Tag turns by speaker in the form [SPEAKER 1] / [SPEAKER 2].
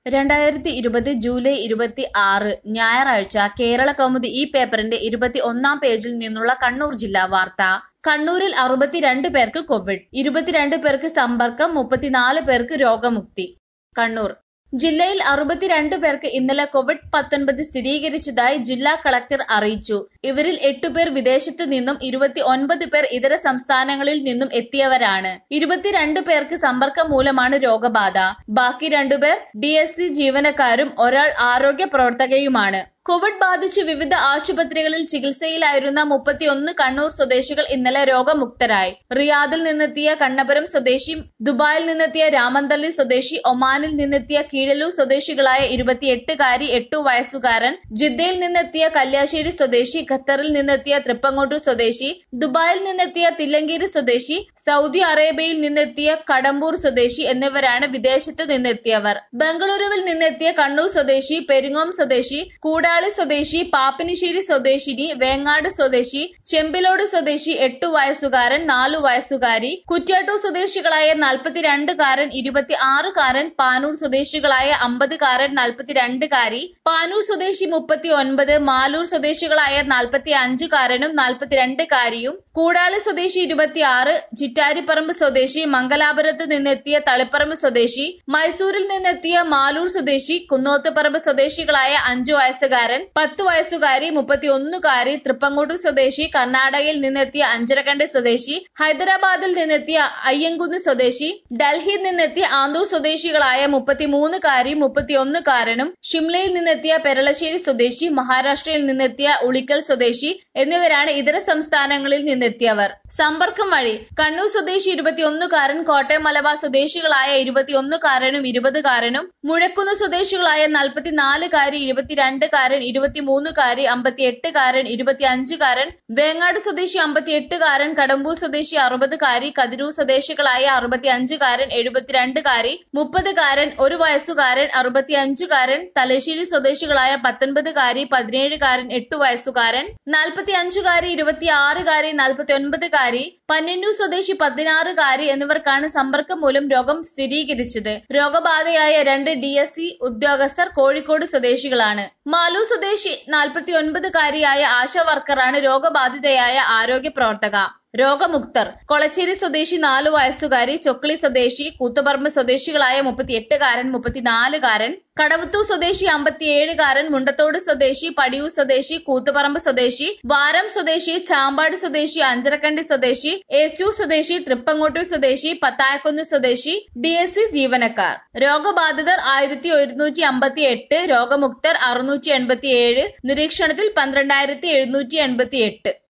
[SPEAKER 1] രണ്ടായിരത്തി ഇരുപത് ജൂലൈ ഇരുപത്തി ആറ് ഞായറാഴ്ച കേരള കൗമുദി ഈ പേപ്പറിന്റെ ഇരുപത്തി ഒന്നാം പേജിൽ നിന്നുള്ള കണ്ണൂർ ജില്ലാ വാർത്ത കണ്ണൂരിൽ അറുപത്തിരണ്ട് പേർക്ക് കോവിഡ് ഇരുപത്തിരണ്ട് പേർക്ക് സമ്പർക്കം മുപ്പത്തിനാല് പേർക്ക് രോഗമുക്തി കണ്ണൂർ ജില്ലയിൽ അറുപത്തിരണ്ട് പേർക്ക് ഇന്നലെ കോവിഡ് പത്തൊൻപത് സ്ഥിരീകരിച്ചതായി ജില്ലാ കളക്ടർ അറിയിച്ചു ഇവരിൽ എട്ടുപേർ വിദേശത്തു നിന്നും ഇരുപത്തി ഒൻപത് പേർ ഇതര സംസ്ഥാനങ്ങളിൽ നിന്നും എത്തിയവരാണ് ഇരുപത്തിരണ്ട് പേർക്ക് സമ്പർക്കം മൂലമാണ് രോഗബാധ ബാക്കി രണ്ടുപേർ ഡി എസ് സി ജീവനക്കാരും ഒരാൾ ആരോഗ്യ പ്രവർത്തകയുമാണ് കോവിഡ് ബാധിച്ച് വിവിധ ആശുപത്രികളിൽ ചികിത്സയിലായിരുന്ന മുപ്പത്തിയൊന്ന് കണ്ണൂർ സ്വദേശികൾ ഇന്നലെ രോഗമുക്തരായി റിയാദിൽ നിന്നെത്തിയ കണ്ണപുരം സ്വദേശി ദുബായിൽ നിന്നെത്തിയ രാമന്തള്ളി സ്വദേശി ഒമാനിൽ നിന്നെത്തിയ കീഴലൂർ സ്വദേശികളായ ഇരുപത്തിയെട്ടുകാരി എട്ടു വയസ്സുകാരൻ ജിദ്ദയിൽ നിന്നെത്തിയ കല്യാശ്ശേരി സ്വദേശി ഖത്തറിൽ നിന്നെത്തിയ തൃപ്പങ്ങോട്ടൂർ സ്വദേശി ദുബായിൽ നിന്നെത്തിയ തില്ലങ്കേരി സ്വദേശി സൗദി അറേബ്യയിൽ നിന്നെത്തിയ കടമ്പൂർ സ്വദേശി എന്നിവരാണ് വിദേശത്ത് നിന്നെത്തിയവർ ബംഗളൂരുവിൽ നിന്നെത്തിയ കണ്ണൂർ സ്വദേശി പെരിങ്ങോം സ്വദേശി കൂടാളി സ്വദേശി പാപ്പിനിശ്ശേരി സ്വദേശിനി വേങ്ങാട് സ്വദേശി ചെമ്പിലോട് സ്വദേശി എട്ടു വയസ്സുകാരൻ നാലു വയസ്സുകാരി കുറ്റ്യാട്ടൂർ സ്വദേശികളായ നാൽപ്പത്തിരണ്ടുകാരൻ ഇരുപത്തി ആറുകാരൻ പാനൂർ സ്വദേശികളായ അമ്പതുകാരൻ നാൽപ്പത്തിരണ്ടുകാരി പാനൂർ സ്വദേശി മുപ്പത്തി ഒൻപത് മാലൂർ സ്വദേശികളായ നാൽപ്പത്തി അഞ്ചുകാരനും നാൽപ്പത്തിരണ്ടുകാരിയും കൂടാളി സ്വദേശി ഇരുപത്തിയാറ് ചിറ്റാരിപ്പറമ്പ് സ്വദേശി മംഗലാപുരത്ത് നിന്നെത്തിയ തളിപ്പറമ്പ് സ്വദേശി മൈസൂരിൽ നിന്നെത്തിയ മാലൂർ സ്വദേശി കുന്നോത്തുപറമ്പ് സ്വദേശികളായ അഞ്ചു വയസ്സുകാരൻ പത്തു വയസ്സുകാരി മുപ്പത്തിയൊന്നുകാരി തൃപ്പങ്ങോട്ടൂർ സ്വദേശി കർണാടകയിൽ നിന്നെത്തിയ അഞ്ചരക്കണ്ടി സ്വദേശി ഹൈദരാബാദിൽ നിന്നെത്തിയ അയ്യങ്കുന്ന് സ്വദേശി ഡൽഹിയിൽ നിന്നെത്തിയ ആന്തൂർ സ്വദേശികളായ മുപ്പത്തിമൂന്നുകാരി മുപ്പത്തിയൊന്നുകാരനും ഷിംലയിൽ നിന്നെത്തിയ പെരളശ്ശേരി സ്വദേശി മഹാരാഷ്ട്രയിൽ നിന്നെത്തിയ ഉളിക്കൽ സ്വദേശി എന്നിവരാണ് ഇതര സംസ്ഥാനങ്ങളിൽ നിന്നെത്തിയവർ സമ്പർക്കം വഴി കണ്ണൂർ സ്വദേശി ഇരുപത്തിയൊന്നുകാരൻ കോട്ടയം മലബാർ സ്വദേശികളായ ഇരുപത്തിയൊന്നുകാരനും ഇരുപതുകാരനും മുഴക്കുന്ന് സ്വദേശികളായ നാൽപ്പത്തിനാലുകാരി ഇരുപത്തിരണ്ടുകാരൻ ഇരുപത്തിമൂന്നുകാരി അമ്പത്തിയെട്ടുകാരൻ ഇരുപത്തിയഞ്ചുകാരൻ വേങ്ങാട് സ്വദേശി അമ്പത്തിയെട്ടുകാരൻ കടമ്പൂർ സ്വദേശി അറുപതുകാരി കതിരൂർ സ്വദേശികളായ അറുപത്തിയഞ്ചുകാരൻ എഴുപത്തിരണ്ടുകാരി മുപ്പതുകാരൻ ഒരു വയസ്സുകാരൻ അറുപത്തിയഞ്ചുകാരൻ തലശ്ശേരി സ്വദേശികളായ പത്തൊൻപതുകാരി പതിനേഴുകാരൻ എട്ടു വയസ്സുകാരൻ നാൽപ്പത്തിയഞ്ചുകാരി ഇരുപത്തിയാറുകാരി നാൽപ്പത്തി ഒൻപതുകാരി പന്നന്നൂർ സ്വദേശി പതിനാറുകാരി എന്നിവർക്കാണ് സമ്പർക്കം മൂലം രോഗം സ്ഥിരീകരിച്ചത് രോഗബാധയായ രണ്ട് ഡി എസ് സി ഉദ്യോഗസ്ഥർ കോഴിക്കോട് സ്വദേശികളാണ് മാലു സ്വദേശി നാൽപ്പത്തി ഒൻപതുകാരിയായ ആശാ വർക്കറാണ് രോഗബാധിതയായ ആരോഗ്യ പ്രവർത്തക രോഗമുക്തർ കൊളച്ചേരി സ്വദേശി നാലു വയസ്സുകാരി ചൊക്കളി സ്വദേശി കൂത്തുപറമ്പ് സ്വദേശികളായ മുപ്പത്തിയെട്ടുകാരൻ മുപ്പത്തിനാലുകാരൻ കടവത്തൂർ സ്വദേശി അമ്പത്തിയേഴുകാരൻ മുണ്ടത്തോട് സ്വദേശി പടിയൂർ സ്വദേശി കൂത്തുപറമ്പ് സ്വദേശി വാരം സ്വദേശി ചാമ്പാട് സ്വദേശി അഞ്ചരക്കണ്ടി സ്വദേശി ഏച്ചൂർ സ്വദേശി തൃപ്പങ്ങോട്ടൂർ സ്വദേശി പത്തായക്കുന്ന് സ്വദേശി ഡി എസ് സി ജീവനക്കാർ രോഗബാധിതർ ആയിരത്തി ഒരുന്നൂറ്റി അമ്പത്തി എട്ട് രോഗമുക്തർ അറുന്നൂറ്റി എൺപത്തിയേഴ് നിരീക്ഷണത്തിൽ പന്ത്രണ്ടായിരത്തി എഴുന്നൂറ്റി എൺപത്തി എട്ട്